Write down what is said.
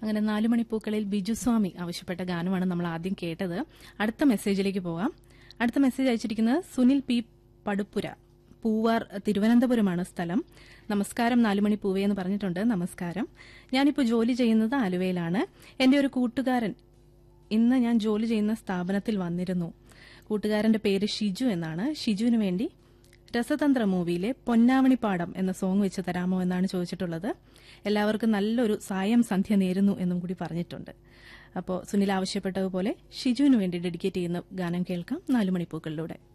അങ്ങനെ നാലുമണിപ്പൂക്കളിൽ ബിജുസ്വാമി ആവശ്യപ്പെട്ട ഗാനമാണ് നമ്മൾ ആദ്യം കേട്ടത് അടുത്ത മെസ്സേജിലേക്ക് പോകാം അടുത്ത മെസ്സേജ് അയച്ചിരിക്കുന്നത് സുനിൽ പി പടുപ്പുര പൂവാർ തിരുവനന്തപുരമാണ് സ്ഥലം നമസ്കാരം നാലുമണി പൂവേ എന്ന് പറഞ്ഞിട്ടുണ്ട് നമസ്കാരം ഞാനിപ്പോൾ ജോലി ചെയ്യുന്നത് ആലുവയിലാണ് എന്റെ ഒരു കൂട്ടുകാരൻ ഇന്ന് ഞാൻ ജോലി ചെയ്യുന്ന സ്ഥാപനത്തിൽ വന്നിരുന്നു കൂട്ടുകാരന്റെ പേര് ഷിജു എന്നാണ് ഷിജുവിന് വേണ്ടി രസതന്ത്ര മൂവിയിലെ പൊന്നാവണിപ്പാടം എന്ന സോങ് വെച്ച് തരാമോ എന്നാണ് ചോദിച്ചിട്ടുള്ളത് എല്ലാവർക്കും നല്ലൊരു സായം സന്ധ്യ നേരുന്നു എന്നും കൂടി പറഞ്ഞിട്ടുണ്ട് അപ്പോൾ സുനിൽ ആവശ്യപ്പെട്ടതുപോലെ ഷിജുവിന് വേണ്ടി ഡെഡിക്കേറ്റ് ചെയ്യുന്ന ഗാനം കേൾക്കാം നാലുമണിപ്പൂക്കളിലൂടെ